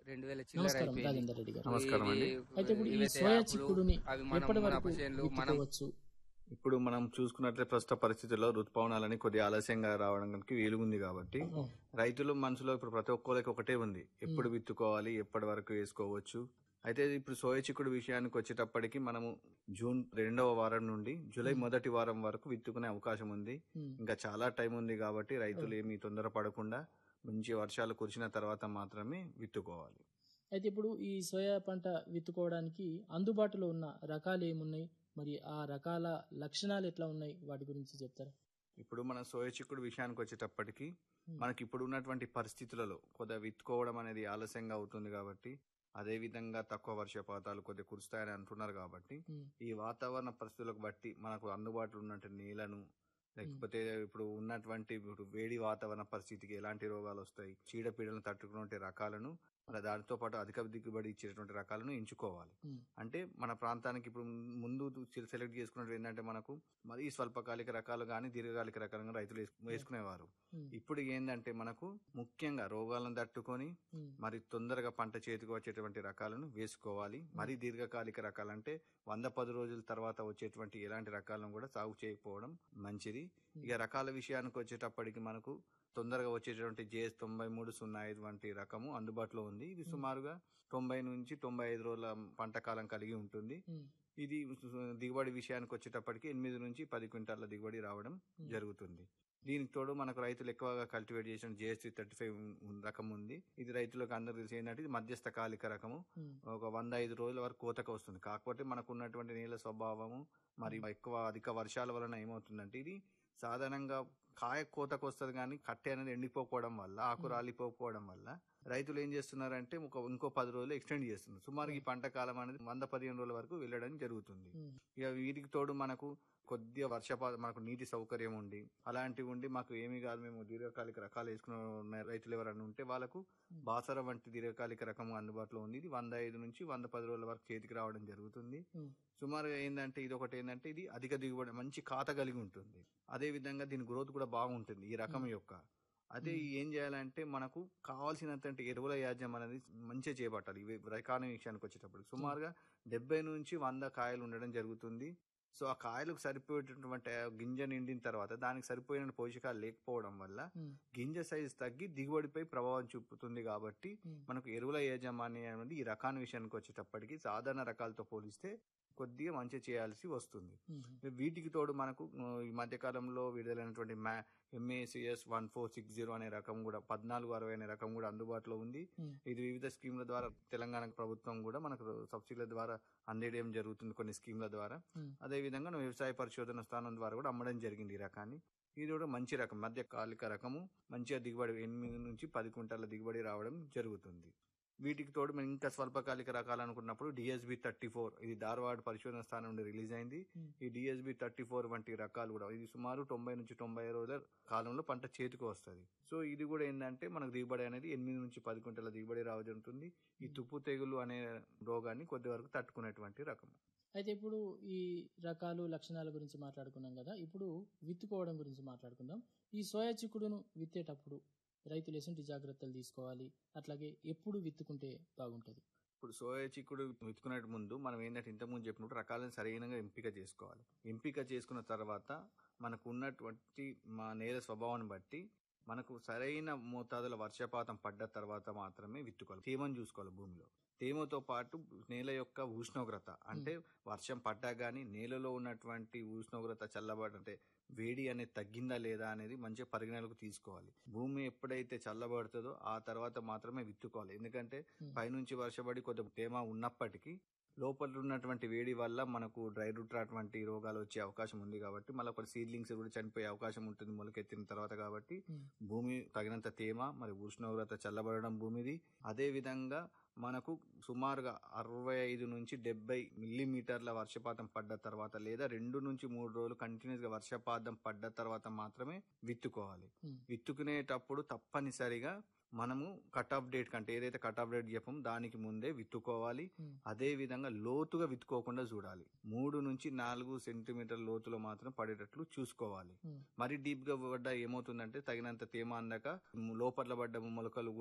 రెండు వేల చిల్లర నమస్కారం అయిపోయింది రాజేందర్ రెడ్డి గారు నమస్కారం అండి. ఇవి- అయితే ఇప్పుడు ఈ ఇవి సోయా ఆకులు, చిక్కుడుని అవి మనం ఎప్పటి మన వరకు చేనులు మనం విత్తుకోవచ్చు ఇప్పుడు మనం చూసుకున్నట్లే ప్రస్తుత పరిస్థితుల్లో ఋతుపవనాలని కొద్దిగా ఆలస్యంగా రావడానికి వీలుగుంది కాబట్టి ఓ, రైతులు మనసులో ఇప్పుడు ప్రతి ఒక్కరికి ఒకటే ఉంది ఎప్పుడు విత్తుకోవాలి ఎప్పటి వరకు వేసుకోవచ్చు అయితే ఇప్పుడు సోయ చిక్కుడు విషయానికి వచ్చేటప్పటికి మనము జూన్ రెండవ వారం నుండి జూలై మొదటి వారం వరకు విత్తుకునే అవకాశం ఉంది ఉమ్, ఇంకా చాలా టైం ఉంది కాబట్టి రైతులు ఏమీ తొందరపడకుండా మంచి వర్షాలు కురిసిన తర్వాత మాత్రమే విత్తుకోవాలి అయితే ఇప్పుడు ఈ సోయా పంట విత్తుకోవడానికి అందుబాటులో ఉన్న రకాలు ఏమున్నాయి మరి ఆ రకాల లక్షణాలు ఎట్లా ఉన్నాయి వాటి గురించి చెప్తారా ఇప్పుడు మన సోయ చిక్కుడు విషయానికి వచ్చేటప్పటికి Hmm. మనకి ఇప్పుడు ఉన్నటువంటి పరిస్థితులలో కొద్దిగా విత్తుకోవడం అనేది ఆలస్యంగా అవుతుంది కాబట్టి అదే విధంగా తక్కువ వర్షపాతాలు కొద్దిగా కురుస్తాయని అంటున్నారు కాబట్టి ఉమ్, ఈ వాతావరణ పరిస్థితులకు బట్టి మనకు అందుబాటులో ఉన్నటువంటి నీళ్లను లేకపోతే ఇప్పుడు ఉన్నటువంటి ఇప్పుడు వేడి వాతావరణ పరిస్థితికి ఎలాంటి రోగాలు వస్తాయి చీడపీడలను తట్టుకునే రకాలను మన దానితో పాటు అధిక దిగుబడి ఇచ్చేటువంటి రకాలను ఎంచుకోవాలి ఉమ్, అంటే మన ప్రాంతానికి ఇప్పుడు ముందు సెలెక్ట్ చేసుకున్నట్టు ఏంటంటే మనకు మరీ స్వల్పకాలిక రకాలు కానీ దీర్ఘకాలిక రకాలుగా రైతులు వేసు- వేసుకునేవారు ఉమ్, ఇప్పుడు ఏంటంటే మనకు ముఖ్యంగా రోగాలను తట్టుకొని ఉమ్, మరి తొందరగా పంట చేతికి వచ్చేటువంటి రకాలను వేసుకోవాలి మరి దీర్ఘకాలిక రకాలంటే వంద పది రోజుల తర్వాత వచ్చేటువంటి ఎలాంటి రకాలను కూడా సాగు చేయకపోవడం మంచిది ఇక రకాల విషయానికి వచ్చేటప్పటికి మనకు తొందరగా వచ్చేటువంటి జేఎస్ తొంభై మూడు సున్నా ఐదు వంటి రకము అందుబాటులో ఉంది ఇది సుమారుగా తొంభై నుంచి తొంభై ఐదు రోజుల పంట కాలం కలిగి ఉంటుంది ఉమ్, ఇది దిగుబడి విషయానికి వచ్చేటప్పటికి ఎనిమిది నుంచి పది క్వింటాల దిగుబడి రావడం జరుగుతుంది దీనికి తోడు మనకు రైతులు ఎక్కువగా కల్టివేట్ చేసిన జేఎస్టీ థర్టీ ఫైవ్ రకం ఉంది ఇది రైతులకు అందరూ తెలిసి ఏంటంటే ఇది మధ్యస్థ కాలిక రకము ఉమ్, ఒక వంద ఐదు రోజుల వరకు కోతకు వస్తుంది కాకపోతే మనకు ఉన్నటువంటి నీళ్ళ స్వభావము మరి ఎక్కువ అధిక వర్షాల వలన ఏమవుతుందంటే ఇది సాధారణంగా కాయ కోతకు వస్తుంది కానీ కట్టె అనేది ఎండిపోకపోవడం వల్ల ఆకు రాలిపోకపోవడం వల్ల రైతులు ఏం చేస్తున్నారంటే ఒక ఇంకో పది రోజులు ఎక్స్టెండ్ చేస్తున్నారు సుమారు ఈ పంట కాలం అనేది వంద పదిహేను రోజుల వరకు వెళ్ళడం జరుగుతుంది ఉమ్, ఇక వీటికి తోడు మనకు కొద్దిగా వర్షపాతం మనకు నీటి సౌకర్యం ఉండి అలాంటివి ఉండి మాకు ఏమీ కాదు మేము దీర్ఘకాలిక రకాలు వేసుకున్న ఉన్న రైతులు ఎవరైనా ఉంటే వాళ్ళకు బాసర వంటి దీర్ఘకాలిక రకం అందుబాటులో ఉంది ఇది వంద ఐదు నుంచి వంద పది రోజుల వరకు చేతికి రావడం జరుగుతుంది ఉమ్, సుమారుగా ఏంటంటే ఇది ఒకటి ఏంటంటే ఇది అధిక దిగుబడి మంచి ఖాత కలిగి ఉంటుంది అదే విధంగా దీని గ్రోత్ కూడా బాగుంటుంది ఈ రకం యొక్క అదే ఏం చేయాలంటే మనకు కావాల్సినటువంటి ఎరువుల యాజ్యం అనేది మంచిగా చేపట్టాలి ఇవి రకాల విషయానికి వచ్చేటప్పుడు సుమారుగా డెబ్బై నుంచి వంద కాయలు ఉండడం జరుగుతుంది సో ఆ కాయలకు సరిపోయేటటువంటి ఆ గింజ నిండిన తర్వాత దానికి సరిపోయిన పోషకాలు లేకపోవడం వల్ల ఉమ్, గింజ సైజు తగ్గి దిగుబడిపై ప్రభావం చూపుతుంది కాబట్టి ఉమ్, మనకు ఎరువుల యాజమాన్యం అనేది ఈ రకాల విషయానికి వచ్చేటప్పటికి సాధారణ రకాలతో పోలిస్తే కొద్దిగా మంచి చేయాల్సి వస్తుంది ఉమ్, వీటికి తోడు మనకు ఆ, ఈ మధ్య కాలంలో విడుదలైనటువంటి మ్యా MACS one four six zero అనే రకం కూడా పద్నాలుగు అరవై అనే రకం కూడా అందుబాటులో ఉంది ఉమ్, ఇది వివిధ స్కీమ్ల ద్వారా తెలంగాణ ప్రభుత్వం కూడా మనకు సబ్సిడీల ద్వారా అందేయడం జరుగుతుంది కొన్ని స్కీమ్ల ద్వారా ఉమ్, అదే విధంగా వ్యవసాయ పరిశోధన స్థానం ద్వారా కూడా అమ్మడం జరిగింది ఈ రకాన్ని ఇది కూడా మంచి రకం మధ్యకాలిక రకము మంచిగా దిగుబడి ఎనిమిది నుంచి పది క్వింటాల దిగుబడి రావడం జరుగుతుంది వీటికి తోడు మనం ఇంకా స్వల్పకాలిక రకాలు అనుకున్నప్పుడు డిఎస్బి థర్టీ ఫోర్ ఇది ధారవాడ పరిశోధన స్థానం నుండి రిలీజ్ అయింది Hmm. ఈ డిఎస్బి థర్టీ ఫోర్ వంటి రకాలు కూడా ఇది సుమారు తొంభై నుంచి తొంభై రోజుల కాలంలో పంట చేతికి వస్తుంది సో ఇది కూడా ఏంటంటే మనకు దిగుబడి అనేది ఎనిమిది నుంచి పది క్వింటాల దిగుబడి రావడం ఉంటుంది ఈ తుప్పు తెగులు అనే రోగాన్ని కొద్ది వరకు తట్టుకునేటువంటి రకం అయితే ఇప్పుడు ఈ రకాలు లక్షణాల గురించి మాట్లాడుకున్నాం కదా ఇప్పుడు విత్తుకోవడం గురించి మాట్లాడుకుందాం ఈ సోయా చిక్కుడును విత్తేటప్పుడు రైతులు ఎటువంటి జాగ్రత్తలు తీసుకోవాలి అట్లాగే ఎప్పుడు విత్తుకుంటే బాగుంటుంది ఇప్పుడు సోయా చిక్కుడు విత్తుకునే ముందు మనం ఏంటంటే ఇంతకుముందు చెప్పినట్టు రకాలను సరైనగా ఎంపిక చేసుకోవాలి ఎంపిక చేసుకున్న తర్వాత మనకు ఉన్నటువంటి మా నేల స్వభావాన్ని బట్టి మనకు సరైన మోతాదుల వర్షపాతం పడ్డ తర్వాత మాత్రమే విత్తుకోవాలి తేమను చూసుకోవాలి భూమిలో తేమతో పాటు నేల యొక్క ఉష్ణోగ్రత అంటే వర్షం పడ్డా కానీ నేలలో ఉన్నటువంటి ఉష్ణోగ్రత చల్లబడి అంటే వేడి అనేది తగ్గిందా లేదా అనేది మంచిగా పరిగణలోకి తీసుకోవాలి భూమి ఎప్పుడైతే చల్లబడుతుందో ఆ తర్వాత మాత్రమే విత్తుకోవాలి ఎందుకంటే పైనుంచి వర్షపడి కొద్ది తేమ ఉన్నప్పటికీ లోపల ఉన్నటువంటి వేడి వల్ల మనకు డ్రై రూట్ అటువంటి రోగాలు వచ్చే అవకాశం ఉంది కాబట్టి మళ్ళీ ఒక సీడ్లింగ్స్ కూడా చనిపోయే అవకాశం ఉంటుంది మొలకెత్తిన తర్వాత కాబట్టి ఉమ్, భూమి తగినంత తేమ మరి ఉష్ణోగ్రత చల్లబడడం భూమిది అదే విధంగా మనకు సుమారుగా అరవై ఐదు నుంచి డెబ్బై మిల్లీమీటర్ల వర్షపాతం పడ్డ తర్వాత లేదా రెండు నుంచి మూడు రోజులు కంటిన్యూస్ గా వర్షపాతం పడ్డ తర్వాత మాత్రమే విత్తుకోవాలి ఉమ్, విత్తుకునేటప్పుడు తప్పనిసరిగా మనము కట్ ఆఫ్ డేట్ కంటే ఏదైతే కట్ ఆఫ్ డేట్ చెప్పాం దానికి ముందే విత్తుకోవాలి ఉమ్, అదే విధంగా లోతుగా విత్తుకోకుండా చూడాలి మూడు నుంచి నాలుగు సెంటీమీటర్ లోతులో మాత్రం పడేటట్లు చూసుకోవాలి ఉమ్. మరి డీప్ గా పడ్డా ఏమవుతుందంటే తగినంత తేమ అందక లోపల పడ్డ మొలకలు